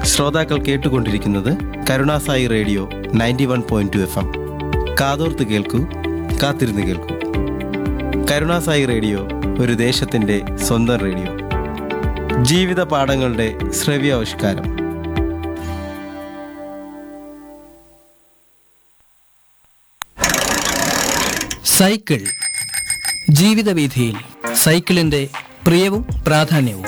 ശ്രോതാക്കൾ കേട്ടുകൊണ്ടിരിക്കുന്നത് Karunasai radio ninety one point two F M കാതോർത്ത് കേൾക്കൂ കാത്തിരുന്ന് കേൾക്കൂ കരുണാസായി റേഡിയോ ഒരു ദേശത്തിൻ്റെ സ്വന്തം റേഡിയോ ജീവിത പാഠങ്ങളുടെ ശ്രവ്യാവിഷ്കാരം സൈക്കിൾ ജീവിതവീഥിയിൽ സൈക്കിളിന്റെ പ്രിയവും പ്രാധാന്യവും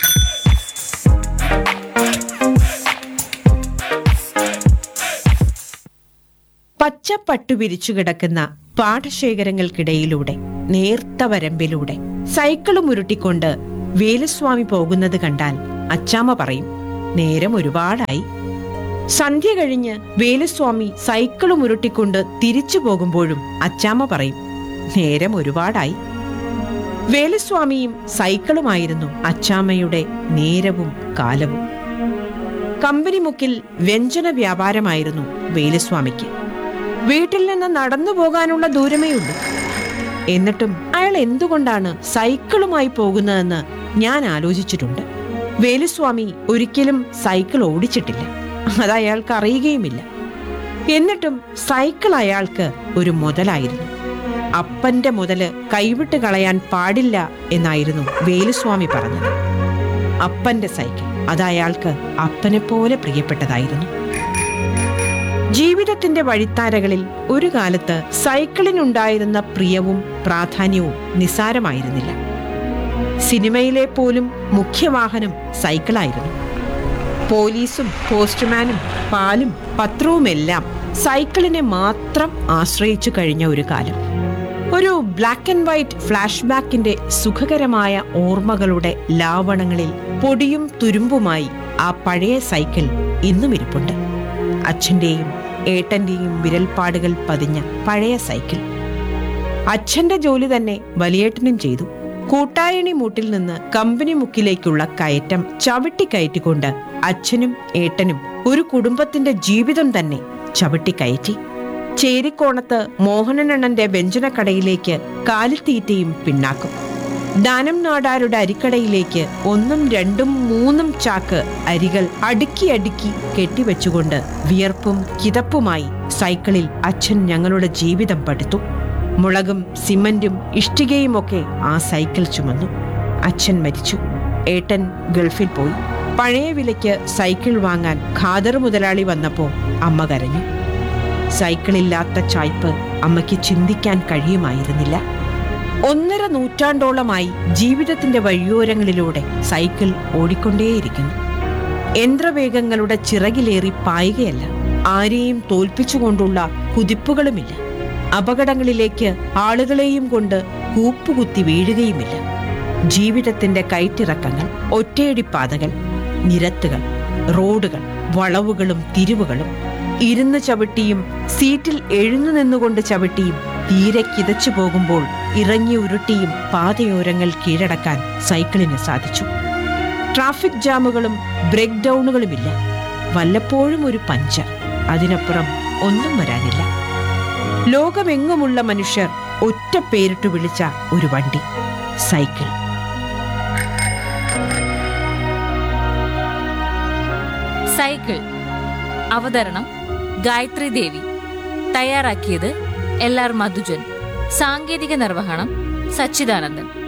പച്ചപ്പട്ടു വിരിച്ചു കിടക്കുന്ന പാടശേഖരങ്ങൾക്കിടയിലൂടെ നേർത്ത വരമ്പിലൂടെ സൈക്കിളും ഉരുട്ടിക്കൊണ്ട് വേലുസ്വാമി പോകുന്നത് കണ്ടാൽ അച്ചാമ്മ പറയും നേരം ഒരുപാടായി സന്ധ്യ കഴിഞ്ഞ് വേലുസ്വാമി സൈക്കിളും ഉരുട്ടിക്കൊണ്ട് തിരിച്ചു പോകുമ്പോഴും അച്ചാമ്മ പറയും നേരം ഒരുപാടായി വേലുസ്വാമിയും സൈക്കിളുമായിരുന്നു അച്ചാമ്മയുടെ നേരവും കാലവും കമ്പനിമുക്കിൽ വ്യഞ്ജന വ്യാപാരമായിരുന്നു വേലുസ്വാമിക്ക് വീട്ടിൽ നിന്ന് നടന്നു പോകാനുള്ള ദൂരമേ ഉള്ളൂ എന്നിട്ടും അയാൾ എന്തുകൊണ്ടാണ് സൈക്കിളുമായി പോകുന്നതെന്ന് ഞാൻ ആലോചിച്ചിട്ടുണ്ട് വേലുസ്വാമി ഒരിക്കലും സൈക്കിൾ ഓടിച്ചിട്ടില്ല അത് അയാൾക്ക് അറിയുകയുമില്ല എന്നിട്ടും സൈക്കിൾ അയാൾക്ക് ഒരു മുതലായിരുന്നു അപ്പന്റെ മുതല് കൈവിട്ട് കളയാൻ പാടില്ല എന്നായിരുന്നു വേലുസ്വാമി പറഞ്ഞത് അപ്പന്റെ സൈക്കിൾ അത് അയാൾക്ക് അപ്പനെ പോലെ പ്രിയപ്പെട്ടതായിരുന്നു ജീവിതത്തിന്റെ വഴിത്താരകളിൽ ഒരു കാലത്ത് സൈക്കിളിനുണ്ടായിരുന്ന പ്രിയവും പ്രാധാന്യവും നിസാരമായിരുന്നില്ല സിനിമയിലെ പോലും മുഖ്യവാഹനം സൈക്കിളായിരുന്നു പോലീസും പോസ്റ്റ്മാനും പാലും പത്രവുമെല്ലാം സൈക്കിളിനെ മാത്രം ആശ്രയിച്ചു കഴിഞ്ഞ ഒരു കാലം ഒരു ബ്ലാക്ക് ആൻഡ് വൈറ്റ് ഫ്ലാഷ് ബാക്കിന്റെ സുഖകരമായ ഓർമ്മകളുടെ ലാവണങ്ങളിൽ പൊടിയും തുരുമ്പുമായി ആ പഴയ സൈക്കിൾ ഇന്നും ഇരിപ്പുണ്ട് അച്ഛന്റെയും ഏട്ടന്റെയും വിരൽപ്പാടുകൾ പതിഞ്ഞ പഴയ സൈക്കിൾ അച്ഛന്റെ ജോലി തന്നെ വലിയേട്ടനും ചെയ്തു കൂട്ടായണി മൂട്ടിൽ നിന്ന് കമ്പനി മുക്കിലേക്കുള്ള കയറ്റം ചവിട്ടിക്കയറ്റിക്കൊണ്ട് അച്ഛനും ഏട്ടനും ഒരു കുടുംബത്തിന്റെ ജീവിതം തന്നെ ചവിട്ടിക്കയറ്റി ചേരിക്കോണത്ത് മോഹനനണ്ണന്റെ വ്യഞ്ജനക്കടയിലേക്ക് കാലിത്തീറ്റയും പിണ്ണാക്കും ദാനം നാടാരുടെ അരിക്കടയിലേക്ക് ഒന്നും രണ്ടും മൂന്നും ചാക്ക് അരികൾ അടുക്കി അടുക്കി കെട്ടിവെച്ചുകൊണ്ട് വിയർപ്പും കിതപ്പുമായി സൈക്കിളിൽ അച്ഛൻ ഞങ്ങളുടെ ജീവിതം പടുത്തു മുളകും സിമന്റും ഇഷ്ടികയുമൊക്കെ ആ സൈക്കിൾ ചുമന്നു അച്ഛൻ മരിച്ചു ഏട്ടൻ ഗൾഫിൽ പോയി പഴയ വിലയ്ക്ക് സൈക്കിൾ വാങ്ങാൻ ഖാദർ മുതലാളി വന്നപ്പോ അമ്മ കരഞ്ഞു സൈക്കിളില്ലാത്ത ചായ്പ് അമ്മയ്ക്ക് ചിന്തിക്കാൻ കഴിയുമായിരുന്നില്ല ഒന്നര നൂറ്റാണ്ടോളമായി ജീവിതത്തിന്റെ വഴിയോരങ്ങളിലൂടെ സൈക്കിൾ ഓടിക്കൊണ്ടേയിരിക്കുന്നു യന്ത്രവേഗങ്ങളുടെ ചിറകിലേറി പായുകയല്ല ആരെയും തോൽപ്പിച്ചുകൊണ്ടുള്ള കുതിപ്പുകളുമില്ല അപകടങ്ങളിലേക്ക് ആളുകളെയും കൊണ്ട് കൂപ്പുകുത്തി വീഴുകയുമില്ല ജീവിതത്തിന്റെ കയറ്റിറക്കങ്ങൾ ഒറ്റയടിപ്പാതകൾ നിരത്തുകൾ റോഡുകൾ വളവുകളും തിരിവുകളും ഇരുന്ന് ചവിട്ടിയും സീറ്റിൽ എഴുന്നു നിന്നുകൊണ്ട് ചവിട്ടിയും തീരെ കിതച്ചു പോകുമ്പോൾ ഇറങ്ങി ഉരുട്ടിയും പാതയോരങ്ങൾ കീഴടക്കാൻ സൈക്കിളിന് സാധിച്ചു ട്രാഫിക് ജാമുകളും ബ്രേക്ക് ഡൗണുകളുമില്ല വല്ലപ്പോഴും ഒരു പഞ്ചർ അതിനപ്പുറം ഒന്നും വരാനില്ല ലോകമെങ്ങുമുള്ള മനുഷ്യർ ഒറ്റ പേരിട്ട് വിളിച്ച ഒരു വണ്ടി സൈക്കിൾ സൈക്കിൾ അവതരണം ഗായത്രി ദേവി തയ്യാറാക്കിയത് എൽ ആർ മധുജൻ സാങ്കേതിക നിർവഹണം സച്ചിദാനന്ദൻ